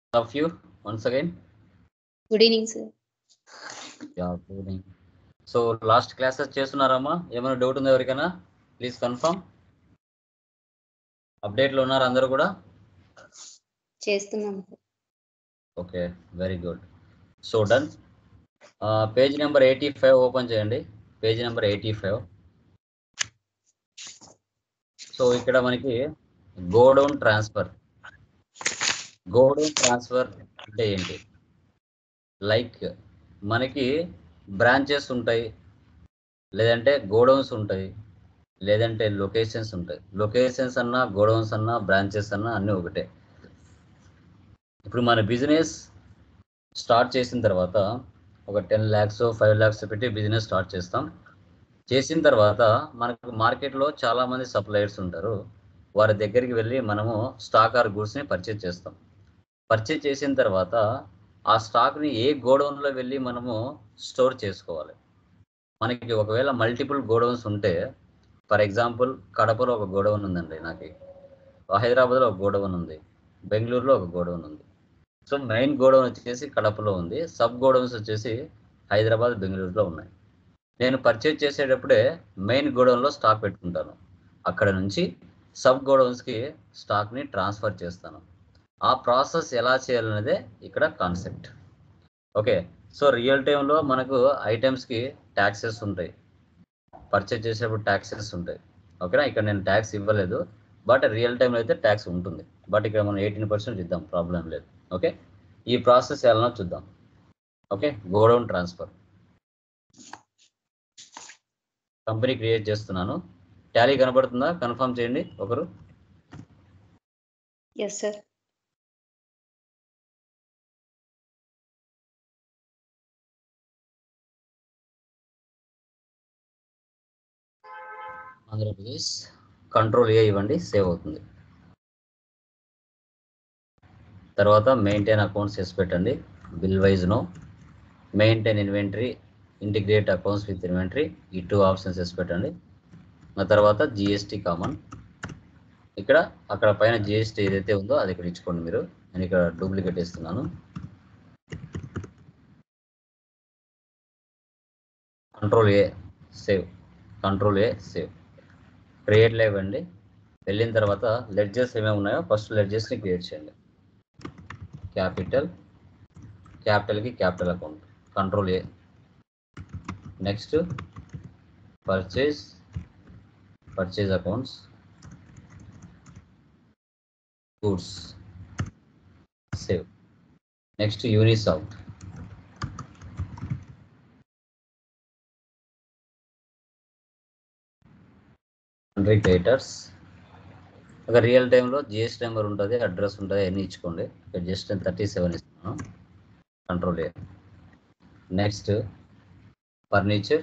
of you once again. Good evening sir Yeah, good evening. So last classes చేస్తున్నారమ్మా ఏమైనా doubt ఉందా ఎవరికైనా please confirm అప్డేట్లో ఉన్నారు అందరూ కూడా చేస్తున్నాం okay very good so done page number eighty five open చేయండి page number eighty five so ఇక్కడ మనకి గోడౌన్ ట్రాన్స్ఫర్ గోడౌన్ ట్రాన్స్ఫర్ అంటే ఏంటి లైక్ మనకి బ్రాంచెస్ ఉంటాయి లేదంటే గోడౌన్స్ ఉంటాయి లేదంటే లొకేషన్స్ ఉంటాయి లొకేషన్స్ అన్నా గోడౌన్స్ అన్నా బ్రాంచెస్ అన్నా అన్నీ ఒకటే ఇప్పుడు మన బిజినెస్ స్టార్ట్ చేసిన తర్వాత ఒక టెన్ ల్యాక్స్ ఫైవ్ ల్యాక్స్ పెట్టి బిజినెస్ స్టార్ట్ చేస్తాం చేసిన తర్వాత మనకు మార్కెట్లో చాలామంది సప్లయర్స్ ఉంటారు వారి దగ్గరికి వెళ్ళి మనము స్టాక్ ఆర్ గూడ్స్ని పర్చేజ్ చేస్తాం పర్చేజ్ చేసిన తర్వాత ఆ స్టాక్ని ఏ గోడౌన్లో వెళ్ళి మనము స్టోర్ చేసుకోవాలి మనకి ఒకవేళ మల్టిపుల్ గోడౌన్స్ ఉంటే ఫర్ ఎగ్జాంపుల్ కడపలో ఒక గోడౌన్ ఉందండి నాకు హైదరాబాద్లో ఒక గోడౌన్ ఉంది బెంగళూరులో ఒక గోడౌన్ ఉంది సో మెయిన్ గోడౌన్ వచ్చేసి కడపలో ఉంది సబ్ గోడౌన్స్ వచ్చేసి హైదరాబాద్ బెంగళూరులో ఉన్నాయి నేను పర్చేజ్ చేసేటప్పుడే మెయిన్ గోడౌన్లో స్టాక్ పెట్టుకుంటాను అక్కడ నుంచి సబ్ గోడౌన్స్కి స్టాక్ని ట్రాన్స్ఫర్ చేస్తాను ఆ ప్రాసెస్ ఎలా చేయాలనేదే ఇక్కడ కాన్సెప్ట్ ఓకే సో రియల్ టైంలో మనకు ఐటమ్స్కి ట్యాక్సెస్ ఉంటాయి పర్చేజ్ చేసేటప్పుడు ట్యాక్సెస్ ఉంటాయి ఓకేనా ఇక్కడ నేను ట్యాక్స్ ఇవ్వలేదు బట్ రియల్ టైంలో అయితే ట్యాక్స్ ఉంటుంది బట్ ఇక్కడ మనం ఎయిటీన్ పర్సెంట్ ఇద్దాం ప్రాబ్లం లేదు ఓకే ఈ ప్రాసెస్ ఎలానో చూద్దాం okay godown transfer company create చేస్తున్నాను టాలీ కనబడుతుందా కన్ఫర్మ్ చేయండి ఒకరు yes sir Andhra Pradesh control A ఇవ్వండి సేవ్ అవుతుంది తర్వాత మెయింటైన్ అకౌంట్స్ చేసి పెట్టండి bill wise no maintain inventory integrate accounts with inventory ఈ టూ ఆప్షన్స్ వేసి పెట్టండి ఆ తర్వాత జిఎస్టీ కామన్ ఇక్కడ అక్కడ పైన జిఎస్టీ ఏదైతే ఉందో అది ఇక్కడ ఇచ్చుకోండి మీరు నేను ఇక్కడ డూప్లికేట్ ఇస్తున్నాను control A save control A save create లేవండి వెళ్ళిన తర్వాత లెడ్జెస్ ఏమేమి ఉన్నాయో ఫస్ట్ లెడ్జెస్ని క్రియేట్ చేయండి క్యాపిటల్ క్యాపిటల్కి capital account control A next purchase purchase accounts goods save next Unisoft hundred debtors ఒక రియల్ టైంలో జిఎస్టీ నెంబర్ ఉంటుంది అడ్రస్ ఉంటుంది అన్నీ ఇచ్చుకోండి ఇక్కడ జస్ట్ థర్టీ సెవెన్ ఇస్తున్నాను control A next furniture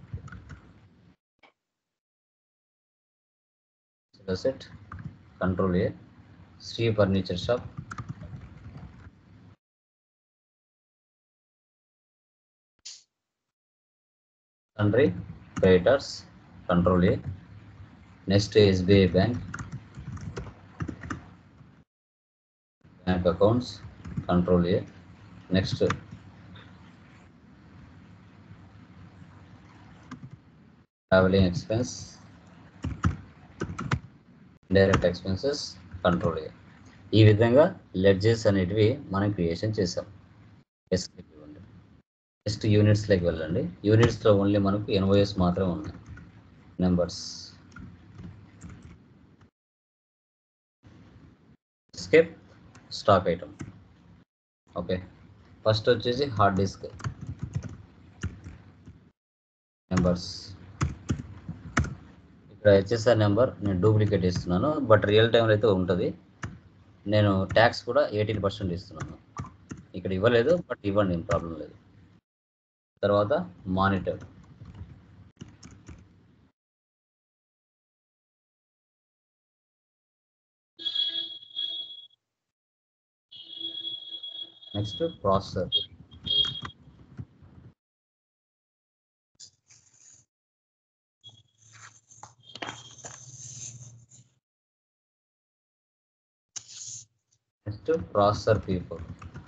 set control A Shri furniture shop తండ్రి creditors control A next SBI bank bank accounts control A next travelling expense direct expenses control A ఈ విధంగా ledges అనేటివి మనం క్రియేషన్ చేసాం ఇవ్వండి next యూనిట్స్లోకి వెళ్ళండి యూనిట్స్లో only మనకు ఎన్ఓఎస్ మాత్రమే ఉన్నాయి numbers escape stock item okay first వచ్చేసి హార్డ్ డిస్క్ నెంబర్స్ ఇక్కడ హెచ్ఎస్ఆర్ నెంబర్ నేను డూప్లికేట్ ఇస్తున్నాను బట్ రియల్ టైంలో అయితే ఉంటుంది నేను ట్యాక్స్ కూడా ఎయిటీన్ పర్సెంట్ ఇస్తున్నాను ఇక్కడ ఇవ్వలేదు బట్ ఇవ్వండి ఏం ప్రాబ్లం లేదు తర్వాత monitor next processor next next processor P four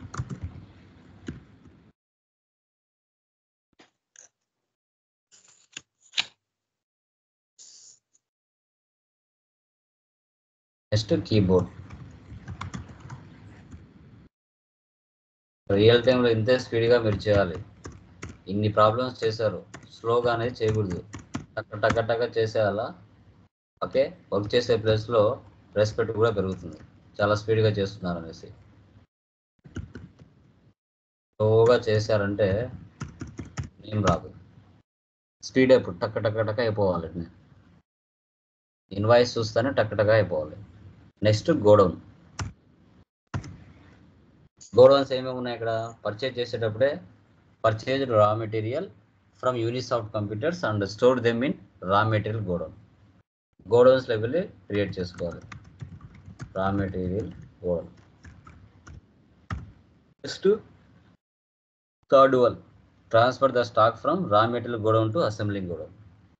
next keyboard real టైంలో ఇంతే స్పీడ్గా మీరు చేయాలి ఇన్ని ప్రాబ్లమ్స్ చేశారు స్లోగా అనేది చేయకూడదు టక్క టక్క టక్క చేసేయాలా ఓకే వర్క్ చేసే ప్లేస్లో రెస్పెక్ట్ కూడా పెరుగుతుంది చాలా స్పీడ్గా చేస్తున్నారు అనేసి స్లోగా చేశారంటే ఏం రాదు స్పీడ్ అయిపోయి టక్క టక్క టక్క అయిపోవాలి ఇన్వాయిస్ చూస్తేనే టక్క టక్క అయిపోవాలి నెక్స్ట్ గోడౌన్ గోడౌన్స్ ఏమేమి ఉన్నాయి ఇక్కడ పర్చేజ్ చేసేటప్పుడే purchase raw material from Unisoft computers and store them in raw material godown godowns level create చేసుకోవాలి raw material godown next third one transfer the stock from raw material godown to assembling godown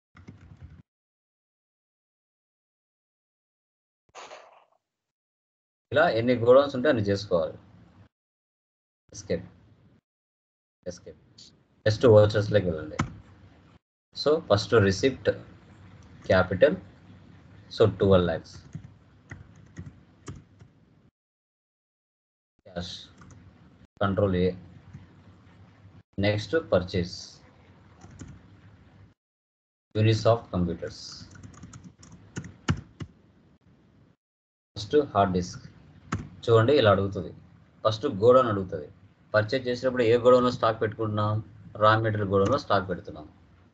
ఇలా ఎన్ని godowns ఉంటే అన్ని చేసుకోవాలి escape escape next ఓచర్స్లోకి వెళ్ళండి so first receipt capital so twelve lakhs cash control A next purchase Unisoft computers first hard disk చూడండి ఇలా అడుగుతుంది ఫస్ట్ గోడౌన్ అడుగుతుంది పర్చేజ్ చేసినప్పుడు ఏ గోడౌన్లో స్టాక్ పెట్టుకుంటున్నాం రా మెటీరియల్ గోడౌన్లో స్టాక్ పెడుతున్నాం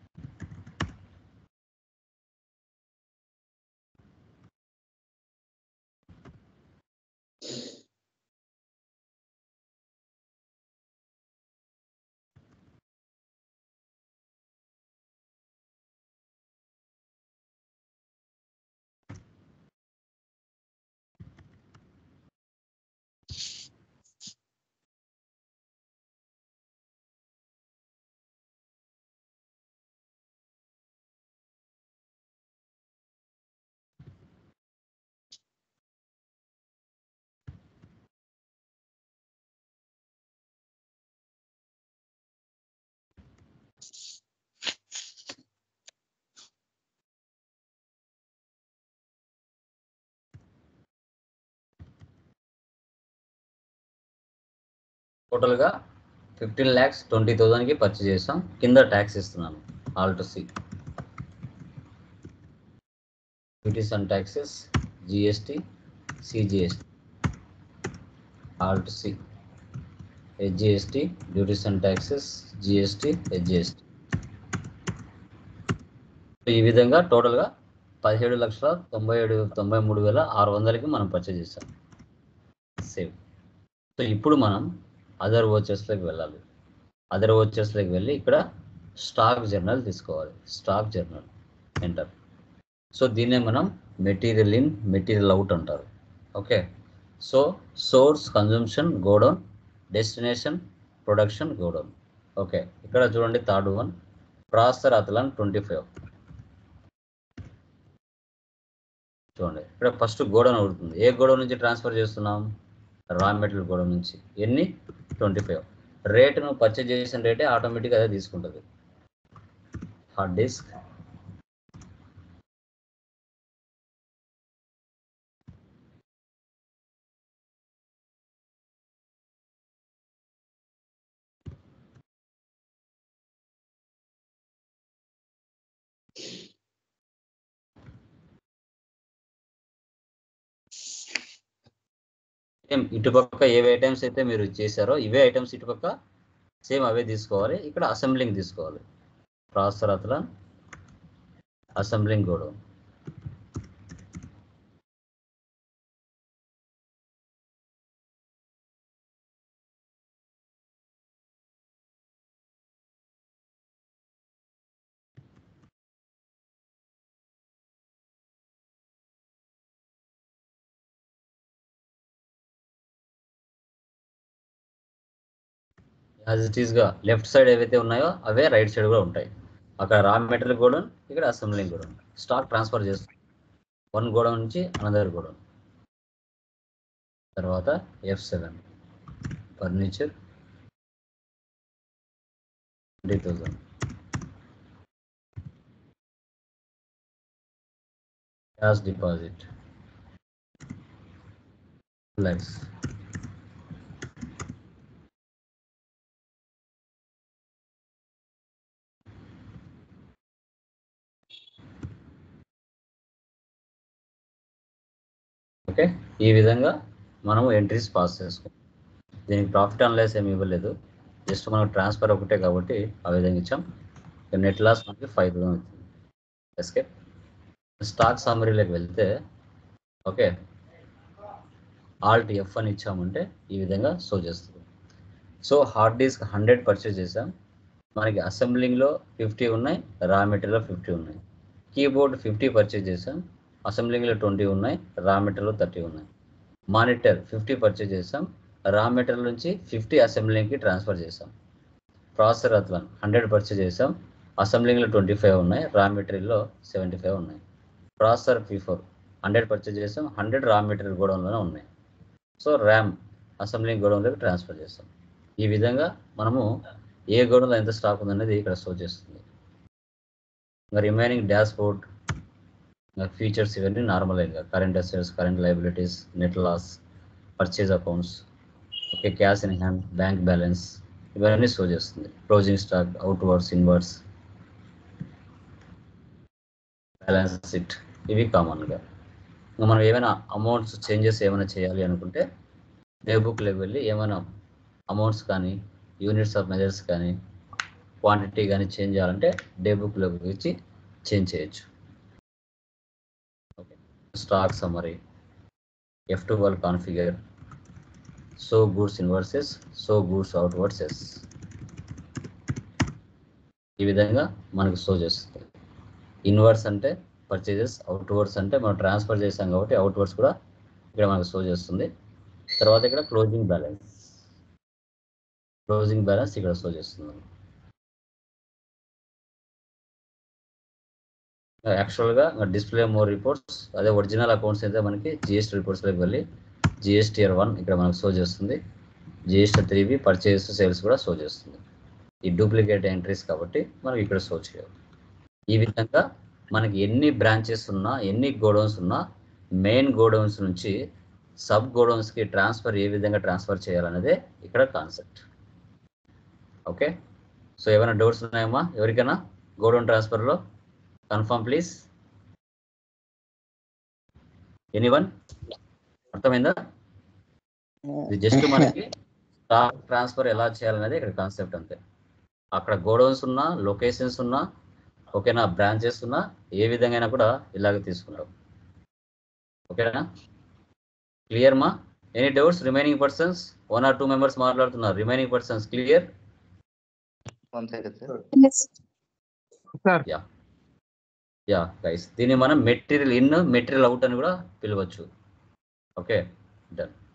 టోటల్గా ఫిఫ్టీన్ ల్యాక్స్ ట్వంటీ థౌజండ్కి పర్చేజ్ చేస్తాం కింద ట్యాక్స్ ఇస్తున్నాను all to C duties and taxes GST CGST all to C HGST duties and taxes GST HGST ఈ విధంగా టోటల్గా పదిహేడు లక్షల తొంభై ఏడు తొంభై మూడు వేల ఆరు వందలకి మనం పర్చేజ్ చేస్తాం సేవ్ సో ఇప్పుడు మనం అదర్ ఓచర్స్లోకి వెళ్ళాలి అదర్ ఓచర్స్లోకి వెళ్ళి ఇక్కడ స్టాక్ జర్నల్ తీసుకోవాలి స్టాక్ జర్నల్ ఎంటర్ సో దీన్నే మనం మెటీరియల్ ఇన్ మెటీరియల్ అవుట్ అంటారు okay so source consumption godown destination production godown okay ఇక్కడ చూడండి third one processor Athlon twenty five చూడండి ఇక్కడ ఫస్ట్ గోడౌన్ అవుతుంది ఏ గోడౌన్ నుంచి ట్రాన్స్ఫర్ చేస్తున్నాం రా మెటీరియల్ గోడౌన్ నుంచి ఎన్ని ట్వంటీ ఫైవ్ రేట్ నువ్వు పర్చేజ్ చేసిన రేటే ఆటోమేటిక్గా అదే తీసుకుంటుంది హార్డ్ డిస్క్ సేమ్ ఇటుపక్క ఏవే ఐటమ్స్ అయితే మీరు చేశారో ఇవే ఐటమ్స్ ఇటుపక్క సేమ్ అవే తీసుకోవాలి ఇక్కడ అసెంబ్లింగ్ తీసుకోవాలి processor Athlon assembling godown as it ఈస్గా లెఫ్ట్ సైడ్ ఏవైతే ఉన్నాయో అవే రైట్ సైడ్ కూడా ఉంటాయి అక్కడ రా మెటీరియల్ గోడౌన్ ఇక్కడ అసెంబ్లింగ్ గోడౌన్ స్టాక్ ట్రాన్స్ఫర్ చేస్తాం వన్ గోడౌన్ నుంచి అనదర్ గోడౌన్ తర్వాత F seven furniture twenty thousand cash deposit lakhs okay ఈ విధంగా మనము ఎంట్రీస్ పాస్ చేసుకోం దీనికి ప్రాఫిట్ అనలైస్ ఏమి ఇవ్వలేదు జస్ట్ మనకు ట్రాన్స్ఫర్ ఒకటే కాబట్టి ఆ విధంగా ఇచ్చాం నెట్ లాస్ మనకి ఫైవ్ థౌసండ్ అవుతుంది ఎస్కే స్టాక్ సమ్మరీలోకి వెళ్తే ఓకే ఆల్ట్ ఎఫ్ అని ఇచ్చామంటే ఈ విధంగా షో చేస్తుంది so hard disk hundred purchase చేసాం మనకి అసెంబ్లింగ్లో ఫిఫ్టీ ఉన్నాయి రా మెటీరియల్లో ఫిఫ్టీ ఉన్నాయి కీబోర్డ్ ఫిఫ్టీ పర్చేస్ చేసాం అసెంబ్లింగ్లో ట్వంటీ ఉన్నాయి రా మెటీరియల్లో థర్టీ ఉన్నాయి మానిటర్ ఫిఫ్టీ పర్చేస్ చేసాం రా మెటీరియల్ నుంచి ఫిఫ్టీ అసెంబ్లింగ్కి ట్రాన్స్ఫర్ చేసాం ప్రాసెసర్ అట్లా హండ్రెడ్ పర్చేస్ చేసాం అసెంబ్లింగ్లో ట్వంటీ ఫైవ్ ఉన్నాయి రా మెటీరియల్లో సెవెంటీ ఫైవ్ ఉన్నాయి processor P four hundred purchase చేసాం హండ్రెడ్ రా మెటీరియల్ గోడౌన్లోనే ఉన్నాయి సో ర్యామ్ అసెంబ్లింగ్ గోడౌన్లోకి ట్రాన్స్ఫర్ చేస్తాం ఈ విధంగా మనము ఏ గోడౌన్లో ఎంత స్టాక్ ఉందనేది ఇక్కడ షో చేస్తుంది ఇంకా రిమైనింగ్ డాష్ బోర్డ్ ఇంకా ఫీచర్స్ ఇవన్నీ నార్మల్ ఇంకా current assets current liabilities net loss purchase accounts okay cash in hand bank balance ఇవన్నీ షో చేస్తుంది closing stock outwards inwards balance sheet ఇవి కామన్గా ఇంకా మనం ఏమైనా అమౌంట్స్ చేంజెస్ ఏమైనా చేయాలి అనుకుంటే డే బుక్లోకి వెళ్ళి ఏమైనా అమౌంట్స్ కానీ యూనిట్స్ ఆఫ్ మెజర్స్ కానీ క్వాంటిటీ కానీ చేంజ్ చేయాలంటే డే బుక్లోకి వచ్చి చేంజ్ చేయొచ్చు okay stock summary F twelve configure so goods inwards so goods outwards ఈ విధంగా మనకు షో చేస్తుంది ఇన్వర్స్ అంటే పర్చేజెస్ అవుట్ వర్డ్స్ అంటే మనం ట్రాన్స్ఫర్ చేసాం కాబట్టి అవుట్ వర్డ్స్ కూడా ఇక్కడ మనకు షో చేస్తుంది తర్వాత ఇక్కడ క్లోజింగ్ బ్యాలెన్స్ క్లోజింగ్ బ్యాలెన్స్ ఇక్కడ షో చేస్తుంది యాక్చువల్గా డిస్ప్లే మోర్ రిపోర్ట్స్ అదే ఒరిజినల్ అకౌంట్స్ అయితే మనకి జిఎస్టీ రిపోర్ట్స్లోకి వెళ్ళి జిఎస్టీఆర్ వన్ ఇక్కడ మనకు షో చేస్తుంది GST three B purchase sales కూడా షో చేస్తుంది ఈ డూప్లికేట్ ఎంట్రీస్ కాబట్టి మనకి ఇక్కడ షో చేయాలి ఈ విధంగా మనకి ఎన్ని బ్రాంచెస్ ఉన్నా ఎన్ని గోడౌన్స్ ఉన్నా మెయిన్ గోడౌన్స్ నుంచి సబ్ గోడౌన్స్కి ట్రాన్స్ఫర్ ఏ విధంగా ట్రాన్స్ఫర్ చేయాలనేదే ఇక్కడ కాన్సెప్ట్ ఓకే సో ఏమైనా డౌట్స్ ఉన్నాయమ్మా ఎవరికైనా గోడౌన్ ట్రాన్స్ఫర్లో కన్ఫర్మ్ ప్లీజ్ ఎనీవన్ అర్థమైందా ఇది జస్ట్ మనకి స్టాక్ ట్రాన్స్ఫర్ ఎలా చేయాలనేది ఇక్కడ కాన్సెప్ట్ అంతే అక్కడ గోడౌన్స్ ఉన్నా లొకేషన్స్ ఉన్నా ఓకేనా బ్రాంచెస్ ఉన్నా ఏ విధంగా కూడా ఇలాగ తీసుకుంటాం ఓకేనా క్లియర్ మా any doubts remaining persons one or two members మాట్లాడుతున్నారు remaining persons clear one second sir sir ya guys దీన్ని మనం మెటీరియల్ ఇన్ మెటీరియల్ అవుట్ అని కూడా పిలవచ్చు ఓకే డన్